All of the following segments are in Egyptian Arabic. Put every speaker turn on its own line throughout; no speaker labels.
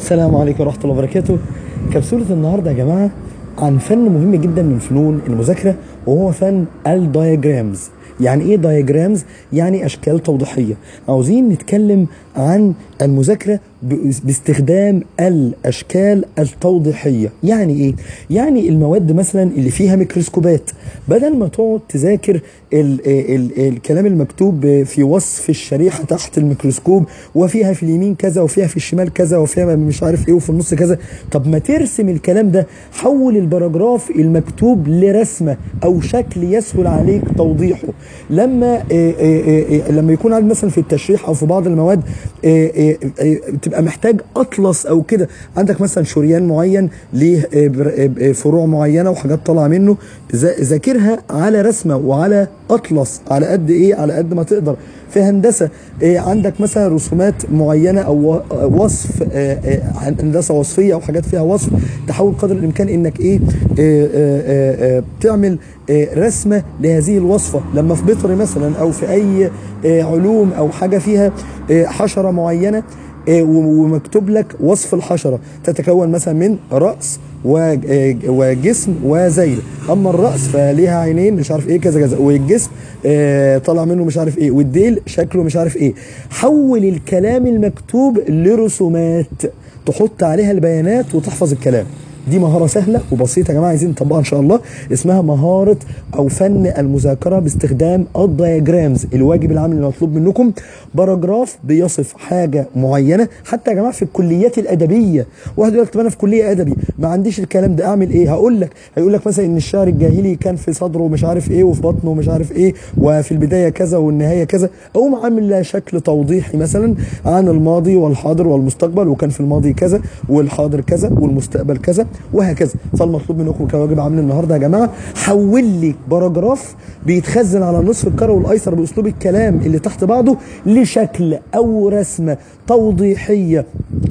السلام عليكم ورحمة الله وبركاته كبسولة النهاردة يا جماعة عن فن مهم جدا من فنون المذاكرة وهو فن الدايجرامز يعني ايه دايجرامز يعني اشكال توضيحيه عاوزين نتكلم عن المذاكره ب- باستخدام الاشكال التوضيحيه يعني ايه يعني المواد مثلا اللي فيها ميكروسكوبات بدل ما تقعد تذاكر ال ال الكلام المكتوب في وصف الشريحه تحت الميكروسكوب وفيها في اليمين كذا وفيها في الشمال كذا وفيها مش عارف ايه وفي النص كذا طب ما ترسم الكلام ده حول البراجراف المكتوب لرسمه او شكل يسهل عليك توضيحه لما إيه إيه إيه لما يكون عندك مثلا في التشريح او في بعض المواد إيه إيه إيه تبقى محتاج اطلس او كده عندك مثلا شريان معين ليه إيه بر- إيه فروع معينه وحاجات طالعه منه ذا- ذاكرها على رسمه وعلى اطلس على قد ايه على قد ما تقدر في هندسه إيه عندك مثلا رسومات معينه او و- وصف آه، آه، هندسه وصفيه او حاجات فيها وصف تحاول قدر الامكان انك ايه آه، آه، آه، آه، تعمل آه، رسمه لهذه الوصفه لما في بيطري مثلا او في اي آه، علوم او حاجه فيها آه، حشره معينه آه، و- ومكتوب لك وصف الحشره تتكون مثلا من راس و- آه، وجسم وذيل اما الراس فليها عينين مش عارف ايه كذا كذا والجسم آه، طالع منه مش عارف ايه والديل شكله مش عارف ايه حول الكلام المكتوب لرسومات تحط عليها البيانات وتحفظ الكلام دي مهارة سهلة وبسيطة يا جماعة عايزين نطبقها إن شاء الله اسمها مهارة أو فن المذاكرة باستخدام الدياجرامز الواجب العام اللي مطلوب منكم باراجراف بيصف حاجة معينة حتى يا جماعة في الكليات الأدبية واحد يقول لك طب أنا في كلية أدبي ما عنديش الكلام ده أعمل إيه هقول لك هيقول لك مثلا إن الشعر الجاهلي كان في صدره مش عارف إيه وفي بطنه مش عارف إيه وفي البداية كذا والنهاية كذا أقوم عامل لها شكل توضيحي مثلا عن الماضي والحاضر والمستقبل وكان في الماضي كذا والحاضر كذا والمستقبل كذا وهكذا فالمطلوب منكم كواجب عامل النهارده يا جماعه حول لي باراجراف بيتخزن على نصف الكروي الايسر باسلوب الكلام اللي تحت بعضه لشكل او رسمه توضيحيه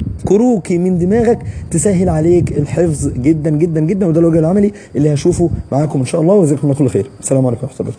كروكي من دماغك تسهل عليك الحفظ جدا جدا جدا وده الواجب العملي اللي هشوفه معاكم ان شاء الله وجزاكم الله كل خير السلام عليكم ورحمه الله